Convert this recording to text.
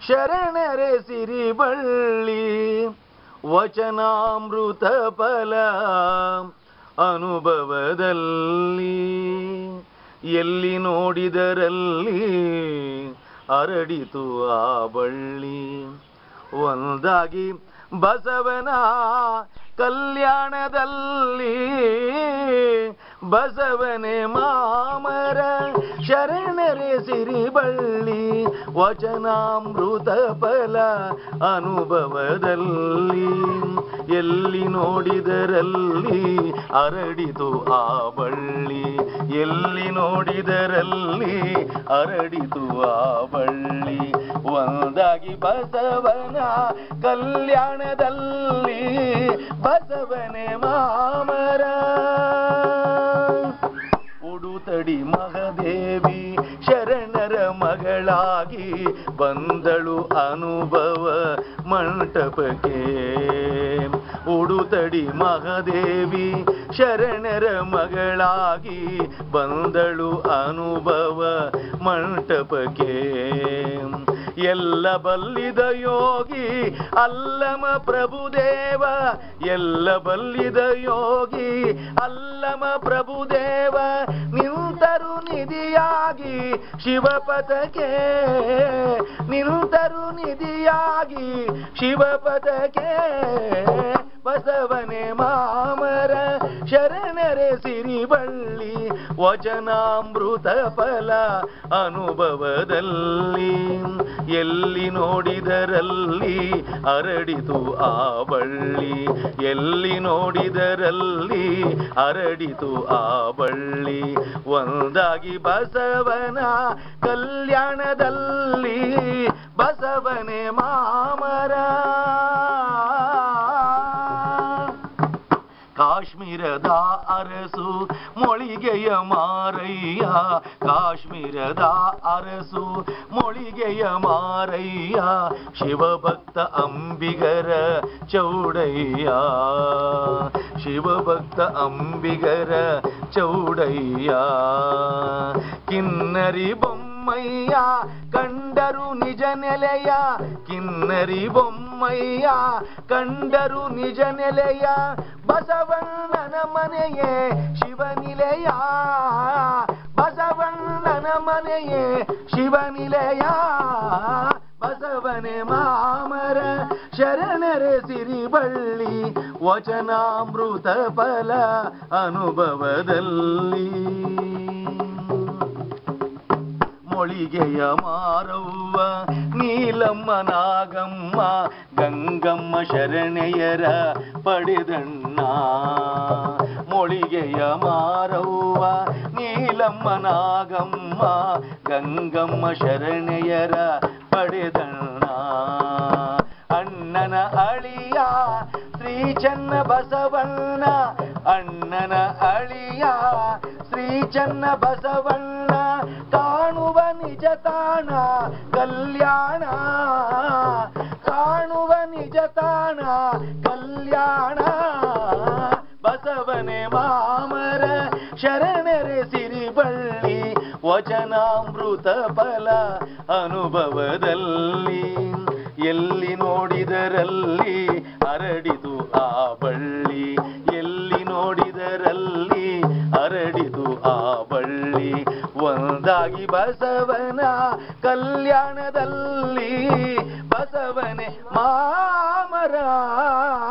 ಶರಣರೆ ಸಿರಿಬಳ್ಳಿ ವಚನಾಮೃತ ಫಲ ಅನುಭವದಲ್ಲಿ ಎಲ್ಲಿ ನೋಡಿದರಲ್ಲಿ ಅರಡಿತು ಆ ಬಳ್ಳಿ ಒಂದಾಗಿ ಬಸವನ ಕಲ್ಯಾಣದಲ್ಲಿ ಬಸವನೆ ಮಾಮರ ಶರಣರೆ ಸಿರಿಬಳ್ಳಿ ವಚನಾಮೃತ ಫಲ ಅನುಭವದಲ್ಲಿ ಎಲ್ಲಿ ನೋಡಿದರಲ್ಲಿ ಅರಡಿತು ಆ ಬಳ್ಳಿ ಎಲ್ಲಿ ನೋಡಿದರಲ್ಲಿ ಅರಡಿತು ಆ ಬಳ್ಳಿ ಒಂದಾಗಿ ಬಸವನ ಕಲ್ಯಾಣದಲ್ಲಿ ಬಸವನೆ ಮಾಮರ ಉಡುತಡಿ ಮಹದೇವಿ ಶರಣರ ಮಗಳಾಗಿ ಬಂದಳು ಅನುಭವ ಮಂಟಪಕ್ಕೆ ಉಡುತಡಿ ಮಹದೇವಿ ಶರಣರ ಮಗಳಾಗಿ ಬಂದಳು ಅನುಭವ ಮಂಟಪಕ್ಕೆ ಎಲ್ಲ ಬಲ್ಲಿದ ಯೋಗಿ ಅಲ್ಲಮ ಪ್ರಭುದೇವ ಎಲ್ಲ ಬಲ್ಲಿದ ಯೋಗಿ ಅಲ್ಲಮ ಪ್ರಭುದೇವ ನಿಂತರು ನಿಧಿಯಾಗಿ ಶಿವಪದಕ್ಕೆ ನಿಂತರು ನಿಧಿಯಾಗಿ ಶಿವಪದಕ್ಕೆ ಬಸವನೆ ಮಾಮರ ಶರಣರೆ ಸಿರಿಬಳ್ಳಿ ವಚನಾಮೃತ ಫಲ ಅನುಭವದಲ್ಲಿ ಎಲ್ಲಿ ನೋಡಿದರಲ್ಲಿ ಅರಡಿತು ಆ ಬಳ್ಳಿ ಎಲ್ಲಿ ನೋಡಿದರಲ್ಲಿ ಅರಡಿತು ಆ ಬಳ್ಳಿ ಒಂದಾಗಿ ಬಸವನ ಕಲ್ಯಾಣದಲ್ಲಿ ಬಸವನೆ ಮಾಮರ ಕಾಶ್ಮೀರದ ಅರಸು ಮೊಳಿಗೆಯ ಮಾರಯ್ಯ ಕಾಶ್ಮೀರದ ಅರಸು ಮೊಳಿಗೆಯ ಮಾರಯ್ಯ ಶಿವಭಕ್ತ ಅಂಬಿಗರ ಚೌಡಯ್ಯ ಶಿವಭಕ್ತ ಅಂಬಿಗರ ಚೌಡಯ್ಯ ಕಿನ್ನರಿ ಬೊಮ್ಮಯ್ಯ ಕಂಡರು ನಿಜ ನೆಲೆಯ ಕಿನ್ನರಿ ಬೊಮ್ಮಯ್ಯ ಕಂಡರು ನಿಜ ನೆಲೆಯ ಬಸವಣ್ಣನ ಮನೆಯೇ ಶಿವನಿಲೆಯ ಬಸವಣ್ಣನ ಮನೆಯೇ ಶಿವನಿಲೆಯ ಬಸವನೆ ಮಾಮರ ಶರಣರೆ ಸಿರಿಬಳ್ಳಿ ವಚನಾಮೃತ ಫಲ ಅನುಭವದಲ್ಲಿ ಮೊಳಿಗೆಯ ಮಾರವ್ವ ನೀಲಮ್ಮ ನಾಗಮ್ಮ ಗಂಗಮ್ಮ ಶರಣೆಯರ ಪಡೆದಣ್ಣ ಮೊಳಿಗೆಯ ಮಾರವ್ವ ನೀಲಮ್ಮ ನಾಗಮ್ಮ ಗಂಗಮ್ಮ ಶರಣೆಯರ ಪಡೆದಣ್ಣ ಅಣ್ಣನ ಅಳಿಯ ಶ್ರೀ ಚನ್ನ ಬಸವಣ್ಣ ಅಣ್ಣನ ಅಳಿಯ ಶ್ರೀ ಚನ್ನ ಬಸವಣ್ಣ ಕಾಣುವ ನಿಜ ತಾಣ ಕಲ್ಯಾಣ ಕಾಣುವ ನಿಜ ತಾಣ ಕಲ್ಯಾಣ ಬಸವನೆ ಮಾಮರ ಶರಣರೆ ಸಿರಿಬಳ್ಳಿ ವಚನಾಮೃತ ಫಲ ಅನುಭವದಲ್ಲಿ ಎಲ್ಲಿ ನೋಡಿದರಲ್ಲಿ ಅರಡಿತು ಆ ಬಳ್ಳಿ ಎಲ್ಲಿ ನೋಡಿದರಲ್ಲಿ ಅರಡಿತು ಆ ಬಳ್ಳಿ ಒಂದಾಗಿ ಬಸವನ ಕಲ್ಯಾಣದಲ್ಲಿ ಬಸವನೆ ಮಾಮರ